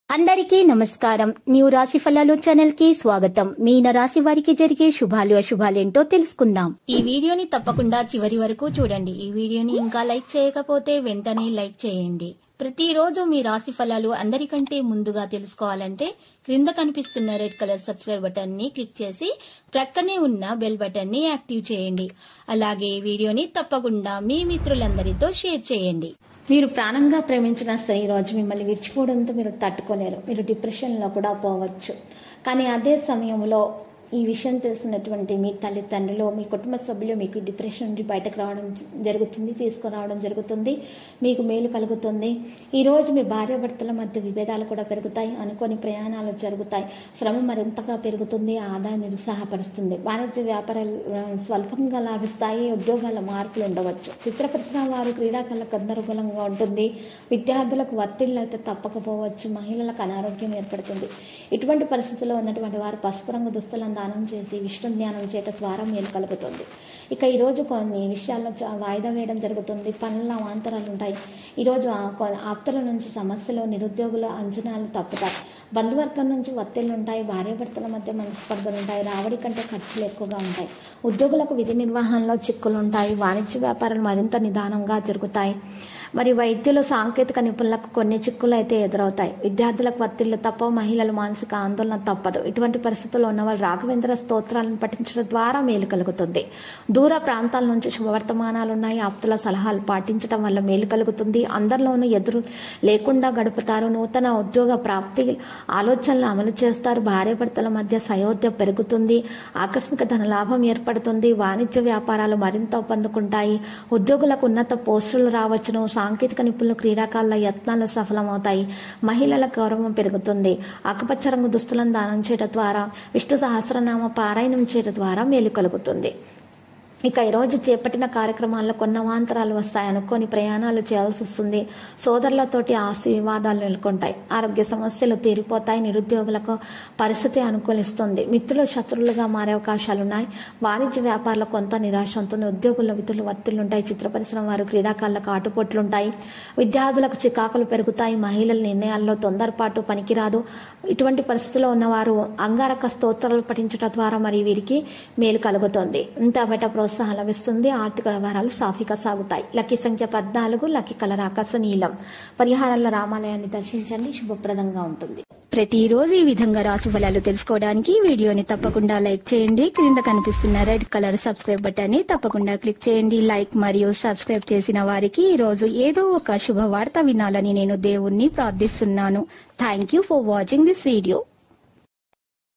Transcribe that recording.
అందరికీ నమస్కారం న్యూ రాశి ఫలాలు ఛానల్ కి స్వాగతం మీన రాశి వారికి జరిగే శుభాలు అశుభాలేంటో తెలుసుకుందాం ఈ వీడియోని తప్పకుండా చివరి వరకు చూడండి ఈ వీడియోని ఇంకా లైక్ చేయకపోతే వెంటనే లైక్ చేయండి ప్రతిరోజు మీ రాశి ఫలాలు అందరికంటే ముందుగా తెలుసుకోవాలంటే క్రింద కనిపిస్తున్న రెడ్ కలర్ సబ్స్క్రైబ్ బటన్ ని క్లిక్ చేసి ప్రక్కనే ఉన్న బెల్ బటన్ ని యాక్టివ్ చేయండి అలాగే ఈ వీడియోని తప్పకుండా మీ మిత్రులందరితో షేర్ చేయండి మీరు ప్రాణంగా ప్రేమించిన స్త్రీ రోజు మిమ్మల్ని విడిచిపోవడంతో మీరు తట్టుకోలేరు మీరు డిప్రెషన్లో కూడా పోవచ్చు కానీ అదే సమయంలో ఈ విషయం తెలిసినటువంటి మీ తల్లిదండ్రులు మీ కుటుంబ సభ్యులు మీకు డిప్రెషన్ నుండి బయటకు రావడం జరుగుతుంది తీసుకురావడం జరుగుతుంది మీకు మేలు కలుగుతుంది ఈరోజు మీ భార్యాభర్తల మధ్య విభేదాలు కూడా పెరుగుతాయి అనుకోని ప్రయాణాలు జరుగుతాయి శ్రమ మరింతగా పెరుగుతుంది ఆదాయం నిరుత్సాహపరుస్తుంది వాణిజ్య వ్యాపారాలు ఆ, స్వల్పంగా లాభిస్తాయి ఉద్యోగాల మార్పులు ఉండవచ్చు చిత్ర పరిశ్రమ వారు క్రీడాకారులకు గందరగోళంగా ఉంటుంది విద్యార్థులకు ఒత్తిళ్ళు అయితే తప్పకపోవచ్చు మహిళలకు అనారోగ్యం ఏర్పడుతుంది ఇటువంటి పరిస్థితుల్లో ఉన్నటువంటి వారు పసుపు రంగు దుస్తులను దానం చేసి విష్ణు ధ్యానం చేయటం ద్వారా మేలు కలుగుతుంది ఇక ఈరోజు కొన్ని విషయాల్లో చా- వాయిదా వేయడం జరుగుతుంది పనుల అవాంతరాలు ఉంటాయి ఈరోజు ఆ కొ- ఆప్తుల నుంచి సమస్యలు నిరుద్యోగుల అంచనాలు తప్పుతాయి బంధువర్గం నుంచి ఒత్తిళ్లు ఉంటాయి భార్యాభర్తల మధ్య మనస్పర్ధలు ఉంటాయి రావడి కంటే ఖర్చులు ఎక్కువగా ఉంటాయి ఉద్యోగులకు విధి నిర్వహణలో చిక్కులు ఉంటాయి వాణిజ్య వ్యాపారాలు మరింత నిదానంగా జరుగుతాయి మరి వైద్యులు సాంకేతిక నిపుణులకు కొన్ని చిక్కులు అయితే ఎదురవుతాయి విద్యార్థులకు ఒత్తిళ్లు తప్ప మహిళలు మానసిక ఆందోళన తప్పదు ఇటువంటి పరిస్థితుల్లో ఉన్న వాళ్ళు రాఘవేంద్ర స్తోత్రాలను పఠించడం ద్వారా మేలు కలుగుతుంది దూర ప్రాంతాల నుంచి శుభవర్తమానాలు ఉన్నాయి ఆప్తుల సలహాలు పాటించడం వల్ల మేలు కలుగుతుంది అందరిలోనూ ఎదురు లేకుండా గడుపుతారు నూతన ఉద్యోగ ప్రాప్తి ఆలోచనలు అమలు చేస్తారు భార్యాభర్తల మధ్య సయోధ్య పెరుగుతుంది ఆకస్మిక ధన లాభం ఏర్పడుతుంది వాణిజ్య వ్యాపారాలు మరింత పొందుకుంటాయి ఉద్యోగులకు ఉన్నత పోస్టులు రావచ్చును సాంకేతిక నిపుణులు క్రీడాకారుల యత్నాలు సఫలమవుతాయి మహిళల గౌరవం పెరుగుతుంది ఆకుపచ్చ రంగు దుస్తులను దానం చేయడం ద్వారా విష్ణు సహస్రనామ పారాయణం చేయడం ద్వారా మేలు కలుగుతుంది ఇక ఈరోజు చేపట్టిన కార్యక్రమాల్లో కొన్ని అవాంతరాలు వస్తాయి అనుకోని ప్రయాణాలు చేయాల్సి వస్తుంది సోదరులతోటి ఆస్తి వివాదాలు నెలకొంటాయి ఆరోగ్య సమస్యలు తీరిపోతాయి నిరుద్యోగులకు పరిస్థితి అనుకూలిస్తుంది మిత్రులు శత్రువులుగా మారే అవకాశాలు ఉన్నాయి వాణిజ్య వ్యాపారాలకు కొంత నిరాశ ఉంటుంది ఉద్యోగుల విధులు ఒత్తిళ్లు ఉంటాయి చిత్ర పరిశ్రమ వారు క్రీడాకారులకు ఆటుపోట్లు ఉంటాయి విద్యార్థులకు చికాకులు పెరుగుతాయి మహిళల నిర్ణయాల్లో తొందరపాటు పనికిరాదు ఇటువంటి పరిస్థితుల్లో ఉన్నవారు అంగారక స్తోత్రాలు పఠించడం ద్వారా మరి వీరికి మేలు కలుగుతుంది ఇంత బయట ప్రోత్సాహం లభిస్తుంది ఆర్థిక వ్యవహారాలు సాఫీగా సాగుతాయి లక్కీ సంఖ్య పద్నాలుగు లక్కీ కలర్ ఆకాశ నీలం పరిహారాల రామాలయాన్ని దర్శించండి శుభప్రదంగా ఉంటుంది ప్రతిరోజు ఈ విధంగా రాశి ఫలాలు తెలుసుకోవడానికి ఈ వీడియోని తప్పకుండా లైక్ చేయండి క్రింద కనిపిస్తున్న రెడ్ కలర్ సబ్స్క్రైబ్ బటన్ ని తప్పకుండా క్లిక్ చేయండి లైక్ మరియు సబ్స్క్రైబ్ చేసిన వారికి ఈ రోజు ఏదో ఒక శుభవార్త వినాలని నేను దేవుణ్ణి ప్రార్థిస్తున్నాను thank you for watching this video